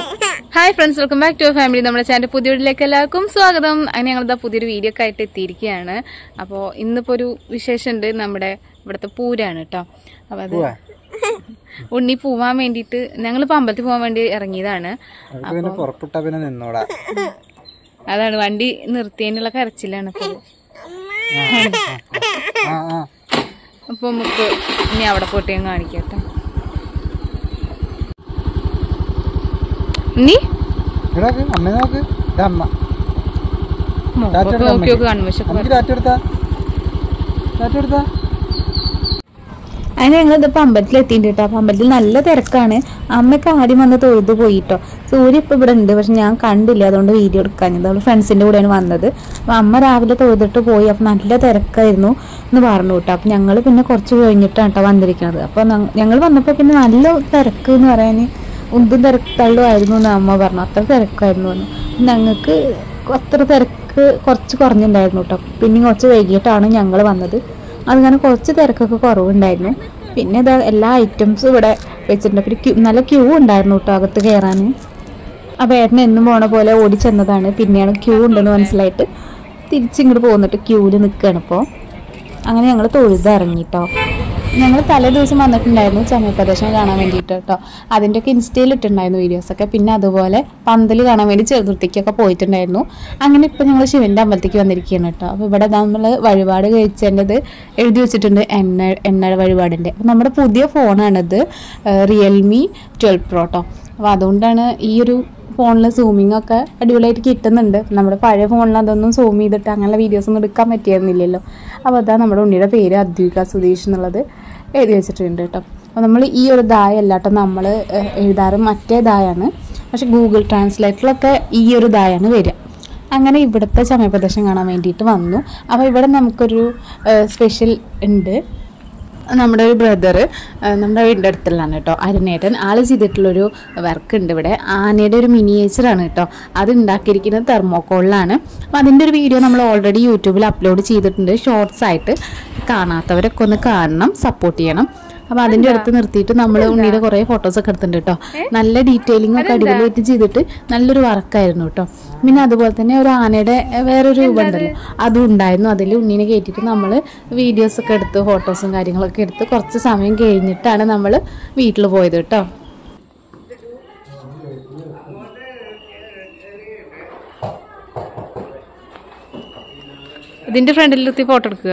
Hi friends welcome back to family നമ്മുടെ channel പുതിയ വീട്ടിലേക്ക് എല്ലാവർക്കും സ്വാഗതം അങ്ങനെ ഞങ്ങളിതാ പുതിയൊരു വീഡിയോ ഒക്കെ ആയിട്ട് എത്തിയിരിക്കുകയാണ് അപ്പോൾ ഇന്നിപ്പോൾ ഒരു വിശേഷമുണ്ട് നമ്മുടെ ഇവിടുത്തെ പൂരാണ് കേട്ടോ അപ്പോൾ അത് ഉണ്ണി പോവാൻ വേണ്ടിയിട്ട് ഞങ്ങളിപ്പോൾ അമ്പലത്തിൽ പോകാൻ വേണ്ടി ഇറങ്ങിയതാണ് അവർക്ക് പിന്നെ പുറപ്പെട്ട പിന്നെ നിന്നോടാ അതാണ് വണ്ടി നിർത്തിയതിനുള്ള കരച്ചിലാണ് ഇപ്പോൾ ആ ആ അപ്പോൾ നമുക്ക് ഇനി അവിടെ പോയിട്ട് ഞാൻ കാണിക്കാം കേട്ടോ നീ ഇവിടെ നോക്ക്, അമ്മയെ നോക്ക് ഇതാ അമ്മ നോക്കി നോക്കി നോക്കി കൺവശൊക്കെ അമ്മക്ക് ടാറ്റ എടുത്താ ടാറ്റ എടുത്താ അങ്ങനെ ഞങ്ങൾ ഇതിപ്പോൾ അമ്പലത്തിൽ എത്തിയിട്ടുണ്ട് കേട്ടോ അപ്പോൾ അമ്പലത്തിൽ നല്ല തിരക്കാണ് അമ്മയ്ക്ക് ആദ്യം വന്ന് തൊഴുത് പോയിട്ടോ സൂര്യ ഇപ്പോൾ ഇവിടെ ഉണ്ട് പക്ഷെ ഞാൻ കണ്ടില്ല അതുകൊണ്ട് വീഡിയോ എടുക്കാഞ്ഞത് അവൾ ഫ്രണ്ട്സിൻ്റെ കൂടെയാണ് വന്നത് അപ്പോൾ അമ്മ രാവിലെ തൊഴുതിട്ട് പോയി അപ്പോൾ നല്ല തിരക്കായിരുന്നു എന്ന് പറഞ്ഞു കേട്ടോ അപ്പോൾ ഞങ്ങൾ പിന്നെ കുറച്ച് കഴിഞ്ഞിട്ടാണ് കേട്ടോ വന്നിരിക്കുന്നത് അപ്പോൾ ഞങ്ങൾ വന്നപ്പോൾ പിന്നെ നല്ല തിരക്ക് എന്ന് പറയാൻ ഉന്തും തിരക്കുള്ളായിരുന്നു എന്ന് അമ്മ പറഞ്ഞു അത്ര തിരക്കായിരുന്നു എന്ന് ഞങ്ങൾക്ക് അത്ര തിരക്ക് കുറച്ച് കുറഞ്ഞിട്ടുണ്ടായിരുന്നു കേട്ടോ പിന്നെ കുറച്ച് വൈകിട്ടാണ് ഞങ്ങൾ വന്നത് അതിങ്ങനെ കുറച്ച് തിരക്കൊക്കെ കുറവുണ്ടായിരുന്നു പിന്നെ ഇതാ എല്ലാ ഐറ്റംസും ഇവിടെ വെച്ചിട്ടുണ്ട് പിന്നെ ക്യൂ നല്ല ക്യൂ ഉണ്ടായിരുന്നു കേട്ടോ അകത്ത് കയറാൻ അപ്പോൾ ഏട്ടൻ എന്നും പോണ പോലെ ഓടി ചെന്നതാണ് പിന്നെയാണ് ക്യൂ ഉണ്ടെന്ന് മനസ്സിലായിട്ട് തിരിച്ചിങ്ങോട്ട് പോന്നിട്ട് ക്യൂവിൽ നിൽക്കുകയാണ് ഇപ്പോൾ അങ്ങനെ ഞങ്ങൾ തൊഴുതിറങ്ങി കേട്ടോ ഞങ്ങൾ തലേ ദിവസം വന്നിട്ടുണ്ടായിരുന്നു ചമയപ്രദർശനം കാണാൻ വേണ്ടിയിട്ട് കേട്ടോ അതിൻ്റെയൊക്കെ ഇൻസ്റ്റയിൽ ഇട്ടിട്ടുണ്ടായിരുന്നു വീഡിയോസൊക്കെ പിന്നെ അതുപോലെ പന്തൽ കാണാൻ വേണ്ടി ചെറുതുർത്തിക്കൊക്കെ പോയിട്ടുണ്ടായിരുന്നു അങ്ങനെ ഇപ്പോൾ ഞങ്ങൾ ശിവൻ്റെ അമ്പലത്തേക്ക് വന്നിരിക്കുകയാണ് കേട്ടോ അപ്പോൾ ഇവിടെ നമ്മൾ വഴിപാട് കഴിച്ചതിൻ്റെത് എഴുതി വെച്ചിട്ടുണ്ട് എണ്ണ എണ്ണ വഴിപാടിൻ്റെ അപ്പോൾ നമ്മുടെ പുതിയ ഫോണാണിത് റിയൽമി ട്വൽവ് പ്രോ കേട്ടോ അപ്പോൾ അതുകൊണ്ടാണ് ഈ ഒരു ഫോണിൽ സൂമിംഗ് ഒക്കെ അടിപൊളിയായിട്ട് കിട്ടുന്നുണ്ട് നമ്മുടെ പഴയ ഫോണിൽ അതൊന്നും സൂം ചെയ്തിട്ട് അങ്ങനെയുള്ള വീഡിയോസ് ഒന്നും എടുക്കാൻ പറ്റിയിരുന്നില്ലല്ലോ അപ്പോൾ അതാ നമ്മുടെ ഉണ്ണിയുടെ പേര് അദ്വിക സുധീഷ് എന്നുള്ളത് എഴുതി വെച്ചിട്ടുണ്ട് കേട്ടോ അപ്പോൾ നമ്മൾ ഈ ഒരു ദായ അല്ലാട്ടോ നമ്മൾ എഴുതാറ് മറ്റേ ദായാണ് പക്ഷെ ഗൂഗിൾ ട്രാൻസ്ലേറ്ററിലൊക്കെ ഈ ഒരു ദായാണ് വരിക അങ്ങനെ ഇവിടുത്തെ ചമയപ്രദർശനം കാണാൻ വേണ്ടിയിട്ട് വന്നു അപ്പോൾ ഇവിടെ നമുക്കൊരു സ്പെഷ്യൽ ഉണ്ട് നമ്മുടെ ഒരു ബ്രദർ നമ്മുടെ വീടിൻ്റെ അടുത്തുള്ളതാണ് കേട്ടോ അരുണേട്ടൻ ആൾ ചെയ്തിട്ടുള്ളൊരു വർക്ക് ഉണ്ട് ഇവിടെ ആനയുടെ ഒരു മിനിയേച്ചറാണ് കേട്ടോ അത് ഉണ്ടാക്കിയിരിക്കുന്നത് തെർമോക്കോളിലാണ് അപ്പോൾ അതിൻ്റെ ഒരു വീഡിയോ നമ്മൾ ഓൾറെഡി യൂട്യൂബിൽ അപ്ലോഡ് ചെയ്തിട്ടുണ്ട് ഷോർട്സ് ആയിട്ട് കാണാത്തവരൊക്കെ ഒന്ന് കാണണം സപ്പോർട്ട് ചെയ്യണം അപ്പോൾ അതിൻ്റെ അടുത്ത് നിർത്തിയിട്ട് നമ്മൾ ഉണ്ണിയുടെ കുറേ ഫോട്ടോസൊക്കെ എടുത്തിട്ടുണ്ട് കേട്ടോ നല്ല ഡീറ്റെയിലിംഗ് ഒക്കെ അടിപൊളിയായിട്ട് ചെയ്തിട്ട് നല്ലൊരു വർക്കായിരുന്നു കേട്ടോ പിന്നെ അതുപോലെ തന്നെ ഒരു ആനയുടെ എഹ്, വേറൊരു രൂപം ഉണ്ടല്ലോ അതും ഉണ്ടായിരുന്നു അതിൽ ഉണ്ണീനെ കയറ്റിയിട്ട് നമ്മൾ വീഡിയോസൊക്കെ എടുത്ത് ഫോട്ടോസും കാര്യങ്ങളൊക്കെ എടുത്ത് കുറച്ച് സമയം കഴിഞ്ഞിട്ടാണ് നമ്മൾ വീട്ടിൽ പോയത് കേട്ടോ ഇതിന്റെ ഫ്രണ്ടിൽ നിർത്തി ഫോട്ടോ എടുക്കുക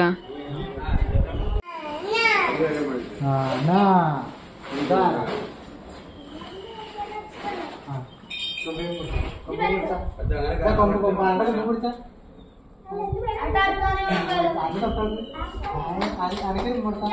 ആന ഇതാ ആ. ഇതാ കൊമ്പ് കൊമ്പ് ആരുടെ കൊമ്പ് പിടിച്ചാ? അത് തൊട്ടത്. ആന- ആന- ആനയ്ക്ക് കൊമ്പ് കൊടുത്താ?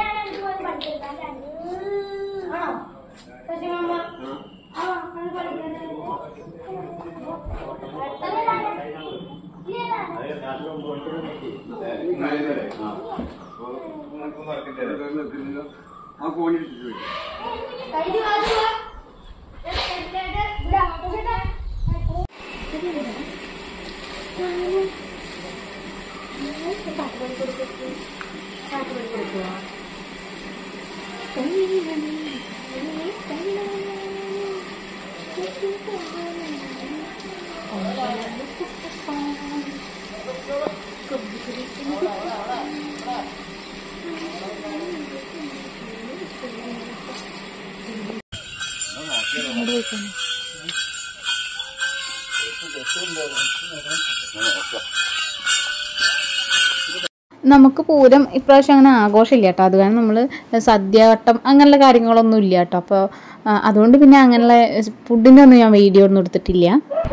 നമുക്ക് പൂരം ഇപ്രാവശ്യം അങ്ങനെ ആഘോഷമില്ല കേട്ടോ അത് കാരണം നമ്മൾ സദ്യവട്ടം അങ്ങനെയുള്ള കാര്യങ്ങളൊന്നും ഇല്ല കേട്ടോ അപ്പോൾ അതുകൊണ്ട് പിന്നെ അങ്ങനെയുള്ള ഫുഡിൻ്റെ ഒന്നും ഞാൻ വീഡിയോ ഒന്നും എടുത്തിട്ടില്ല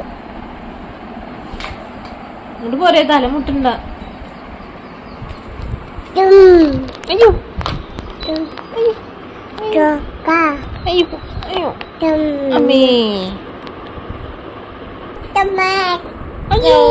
ഇങ്ങോട്ട് പോരേ തലമുട്ടുണ്ട അയ്യോ അയ്യോ അയ്യോ അമ്മേ അയ്യോ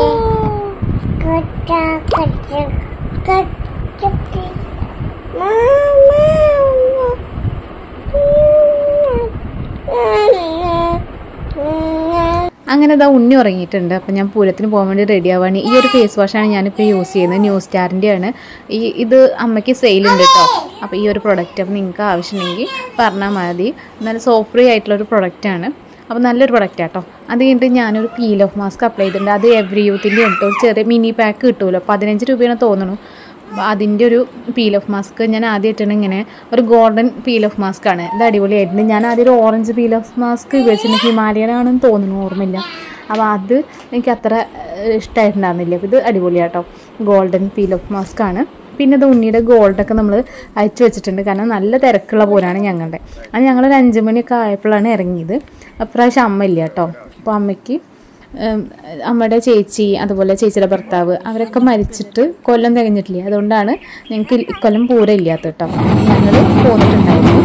അങ്ങനെ ഇതാ ഉണ്ണി ഉറങ്ങിയിട്ടുണ്ട് അപ്പം ഞാൻ പൂരത്തിന് പോകാൻ വേണ്ടി റെഡി ആവാണ് ഈ ഒരു ഫേസ് വാഷാണ് ഞാനിപ്പോൾ യൂസ് ചെയ്യുന്നത് ന്യൂ സ്റ്റാറിൻ്റെ ആണ് ഈ ഇത് അമ്മയ്ക്ക് സെയിലുണ്ട് കേട്ടോ അപ്പോൾ ഈ ഒരു പ്രൊഡക്റ്റ് അപ്പോൾ നിങ്ങൾക്ക് ആവശ്യമുണ്ടെങ്കിൽ പറഞ്ഞാൽ മതി നല്ല സോപ്പ് ഫ്രീ ആയിട്ടുള്ള ഒരു പ്രൊഡക്റ്റാണ് അപ്പോൾ നല്ലൊരു പ്രൊഡക്റ്റ് ആട്ടോ അത് കഴിഞ്ഞിട്ട് ഞാനൊരു പീൽ ഓഫ് മാസ്ക് അപ്ലൈ ചെയ്തിട്ടുണ്ട് അത് എവറി യൂത്തിൻ്റെ ഉണ്ട് ഒരു ചെറിയ മിനി പാക്ക് കിട്ടുമല്ലോ പതിനഞ്ച് രൂപയാണ് തോന്നുന്നു അപ്പോൾ അതിൻ്റെ ഒരു പീൽ ഓഫ് മാസ്ക് ഞാൻ ആദ്യമായിട്ടാണ് ഇങ്ങനെ ഒരു ഗോൾഡൻ പീൽ ഓഫ് മാസ്ക് ആണ് ഇത് അടിപൊളിയായിട്ടുണ്ട് ഞാൻ ആദ്യം ഒരു ഓറഞ്ച് പീൽ ഓഫ് മാസ്ക് ഉപയോഗിച്ചിട്ടുണ്ട് ഹിമാലയൻ ആണെന്ന് തോന്നുന്നു ഓർമ്മയില്ല അപ്പോൾ അത് എനിക്ക് അത്ര ഏഹ്, ഇഷ്ടമായിട്ടുണ്ടായിരുന്നില്ല അപ്പോൾ ഇത് അടിപൊളിയാട്ടോ ഗോൾഡൻ പീൽ ഓഫ് മാസ്ക് ആണ് പിന്നെ ഇത് ഉണ്ണിയുടെ ഗോൾഡൊക്കെ നമ്മൾ അയച്ചു വെച്ചിട്ടുണ്ട് കാരണം നല്ല തിരക്കുള്ള പോലാണ് ഞങ്ങളുടെ അത് ഞങ്ങളൊരു അഞ്ച് മണിയൊക്കെ ആയപ്പോഴാണ് ഇറങ്ങിയത് അപ്രാവശ്യം അമ്മ ഇല്ല കേട്ടോ അപ്പോൾ അമ്മയ്ക്ക് ഉം, അമ്മയുടെ ചേച്ചി അതുപോലെ ചേച്ചിയുടെ ഭർത്താവ് അവരൊക്കെ മരിച്ചിട്ട് കൊല്ലം തികഞ്ഞിട്ടില്ല അതുകൊണ്ടാണ് ഞങ്ങൾക്ക് ഇക്കൊല്ലം പൂരം ഇല്ലാത്ത കേട്ടോ ഞങ്ങൾ പോന്നിട്ടുണ്ടായിരുന്നു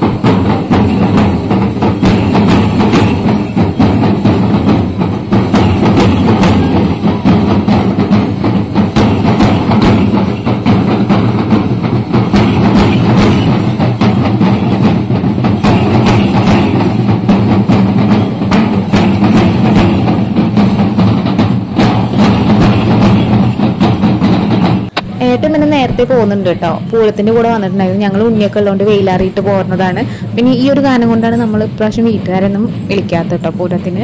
ഏട്ടൻ പിന്നെ നേരത്തെ പോകുന്നുണ്ട് കേട്ടോ പൂരത്തിന്റെ കൂടെ വന്നിട്ടുണ്ടായിരുന്നു ഞങ്ങൾ ഉണ്ണിയൊക്കെ ഉള്ളതുകൊണ്ട് വെയിലാറിയിട്ട് പോരുന്നതാണ് പിന്നെ ഈ ഒരു ഗാനം കൊണ്ടാണ് നമ്മൾ ഇപ്രാവശ്യം വീട്ടുകാരൊന്നും വിളിക്കാത്ത കേട്ടോ പൂരത്തിന്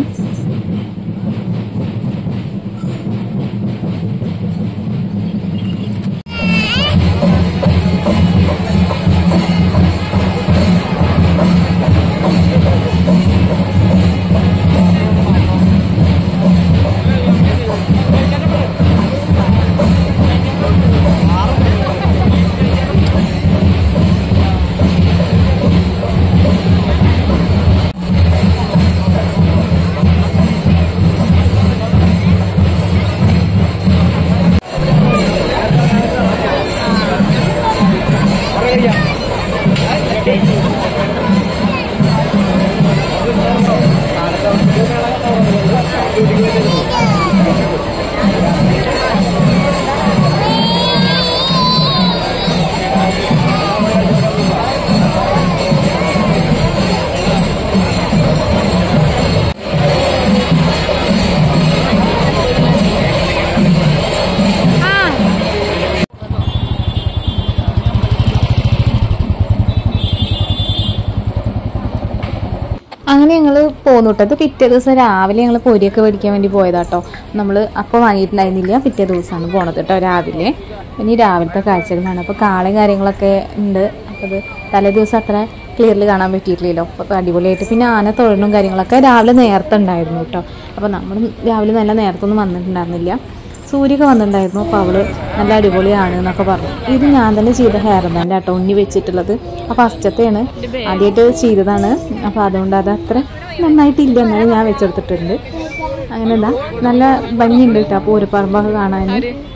അങ്ങനെ ഞങ്ങൾ പോന്നുട്ടത് പിറ്റേ ദിവസം രാവിലെ ഞങ്ങൾ പൊരിയൊക്കെ മേടിക്കാൻ വേണ്ടി പോയതാട്ടോ നമ്മൾ അപ്പോൾ വാങ്ങിയിട്ടുണ്ടായിരുന്നില്ല പിറ്റേ ദിവസമാണ് പോണത് കേട്ടോ രാവിലെ ഇനി രാവിലത്തെ കാഴ്ചകളാണ് അപ്പോൾ കാളയും കാര്യങ്ങളൊക്കെ ഉണ്ട് അപ്പോൾ അത് തലേ ദിവസം അത്ര ക്ലിയറിൽ കാണാൻ പറ്റിയിട്ടില്ലല്ലോ അപ്പോൾ അടിപൊളിയായിട്ട് പിന്നെ ആന തൊഴലും കാര്യങ്ങളൊക്കെ രാവിലെ നേരത്തെ ഉണ്ടായിരുന്നു കേട്ടോ അപ്പോൾ നമ്മൾ രാവിലെ നല്ല നേരത്തൊന്നും വന്നിട്ടുണ്ടായിരുന്നില്ല സൂര്യക വന്നിട്ടുണ്ടായിരുന്നു അപ്പോൾ അവള് നല്ല അടിപൊളിയാണ് എന്നൊക്കെ പറഞ്ഞു ഇത് ഞാൻ തന്നെ ചെയ്ത ഹെയർ ബാൻഡ് ആട്ടോ ഉണ്ണി വെച്ചിട്ടുള്ളത് അപ്പോൾ ഫസ്റ്റത്തെയാണ് ആദ്യമായിട്ട് ചെയ്തതാണ് അപ്പോൾ അതുകൊണ്ട് അത് അത്ര നന്നായിട്ടില്ല എന്നാലും ഞാൻ വെച്ചെടുത്തിട്ടുണ്ട് അങ്ങനെ എന്താ നല്ല ഭംഗിയുണ്ട് കേട്ടോ അപ്പോൾ ഒരു പറമ്പൊക്കെ കാണാൻ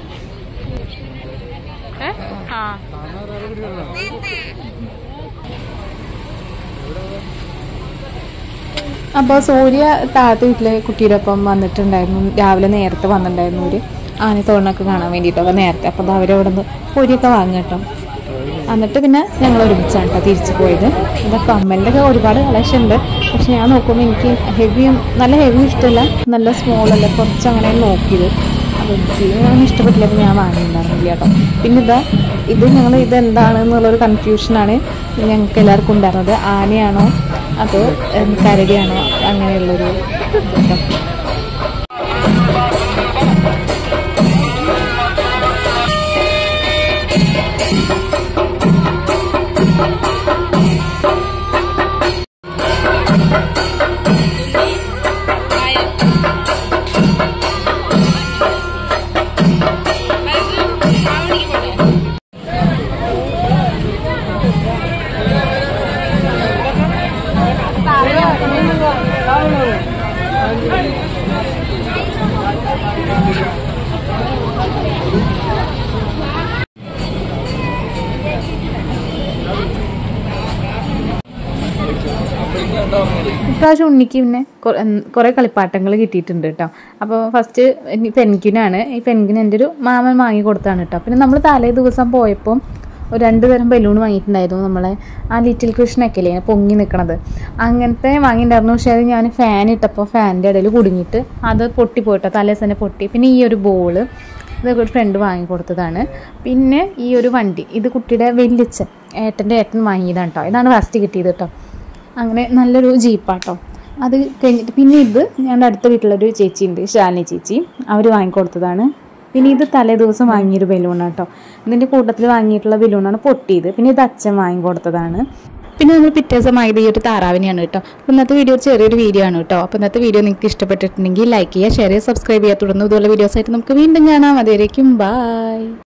അപ്പോൾ സൂര്യ താഴത്തെ വീട്ടിലെ കുട്ടിയുടെ ഒപ്പം വന്നിട്ടുണ്ടായിരുന്നു രാവിലെ നേരത്തെ വന്നിട്ടുണ്ടായിരുന്നു ഒരു ആനത്തോണൊക്കെ കാണാൻ വേണ്ടിയിട്ട് അപ്പോൾ നേരത്തെ അപ്പോൾ അത് അവരവിടെ നിന്ന് പൊരിയൊക്കെ വാങ്ങി കേട്ടോ എന്നിട്ട് പിന്നെ ഞങ്ങൾ ഒരുമിച്ചാണ് കേട്ടോ തിരിച്ചു പോയത് ഇവിടെ കമ്മലിൻ്റെ ഒക്കെ ഒരുപാട് കളക്ഷൻ ഉണ്ട് പക്ഷെ ഞാൻ നോക്കുമ്പോൾ എനിക്ക് ഹെവിയും നല്ല ഹെവി ഇഷ്ടമല്ല നല്ല സ്മോൾ അല്ല കുറച്ച് അങ്ങനെ നോക്കിയത് അപ്പോൾ എനിക്ക് അങ്ങനെ ഇഷ്ടപ്പെട്ടില്ല അപ്പോൾ ഞാൻ വാങ്ങിയിട്ടുണ്ടായിരുന്നില്ല കേട്ടോ പിന്നെ ഇതാ ഇത് ഞങ്ങൾ ഇത് എന്താണ് എന്നുള്ളൊരു കൺഫ്യൂഷനാണ് ഞങ്ങൾക്ക് എല്ലാവർക്കും ഉണ്ടായിരുന്നത് ആനയാണോ അതോ ഉം, കരടിയാണോ അങ്ങനെയുള്ളൊരു ഇഷ്ടം ഇപ്രാവശ്യം ഉണ്ണിക്ക് പിന്നെ കൊ- ഉം, കുറേ കളിപ്പാട്ടങ്ങൾ കിട്ടിയിട്ടുണ്ട് കേട്ടോ അപ്പോൾ ഫസ്റ്റ് പെൻഗിനാണ് ഈ പെൻഗിൻ എൻ്റെ ഒരു മാമൻ വാങ്ങി കൊടുത്താണ് കേട്ടോ പിന്നെ നമ്മൾ തലേ ദിവസം പോയപ്പോൾ ഒരു രണ്ട് തരം ബലൂൺ വാങ്ങിയിട്ടുണ്ടായിരുന്നു നമ്മളെ ആ ലിറ്റിൽ കൃഷ്ണൊക്കെ ഇല്ലേ ഇങ്ങനെ പൊങ്ങി നിൽക്കണത് അങ്ങനത്തെ വാങ്ങിയിട്ടുണ്ടായിരുന്നു പക്ഷേ അത് ഞാൻ ഫാൻ ഇട്ടപ്പോൾ ഫാനിൻ്റെ ഇടയിൽ കുടുങ്ങിയിട്ട് അത് പൊട്ടിപ്പോയിട്ടോ തലേ ദിവസം തന്നെ പൊട്ടി പിന്നെ ഈ ഒരു ബോള് ഇതൊക്കെ ഒരു ഫ്രണ്ട് വാങ്ങി കൊടുത്തതാണ് പിന്നെ ഈ ഒരു വണ്ടി ഇത് കുട്ടിയുടെ വലിയച്ഛൻ ഏട്ടൻ്റെ ഏട്ടൻ വാങ്ങിയതാണ് കേട്ടോ ഇതാണ് ഫസ്റ്റ് കിട്ടിയത് കേട്ടോ അങ്ങനെ നല്ലൊരു ജീപ്പാട്ടോ അത് കഴിഞ്ഞിട്ട് പിന്നെ ഇത് ഞങ്ങളുടെ അടുത്ത വീട്ടിലൊരു ചേച്ചി ഉണ്ട് ശാലിനി ചേച്ചി അവർ വാങ്ങിക്കൊടുത്തതാണ് പിന്നെ ഇത് തലേ ദിവസം വാങ്ങിയൊരു ബലൂണാണ് കേട്ടോ ഇതിൻ്റെ കൂട്ടത്തിൽ വാങ്ങിയിട്ടുള്ള ബലൂണാണ് പൊട്ടിയത് പിന്നെ ഇത് അച്ഛൻ വാങ്ങിക്കൊടുത്തതാണ് പിന്നെ നമ്മൾ പിറ്റേ ദിവസം വാങ്ങിയത് ഈ ഒരു താറാവിനെയാണ് കേട്ടോ അപ്പോൾ ഇന്നത്തെ വീഡിയോ ഒരു ചെറിയൊരു വീഡിയോ ആണ് കേട്ടോ അപ്പോൾ ഇന്നത്തെ വീഡിയോ നിങ്ങൾക്ക് ഇഷ്ടപ്പെട്ടിട്ടുണ്ടെങ്കിൽ ലൈക്ക് ചെയ്യുക ഷെയർ ചെയ്യുക സബ്സ്ക്രൈബ് ചെയ്യുക തുടർന്ന് ഇതുപോലെ വീഡിയോസ് ആയിട്ട് നമുക്ക് വീണ്ടും കാണാം അതുവരേക്കും ബൈ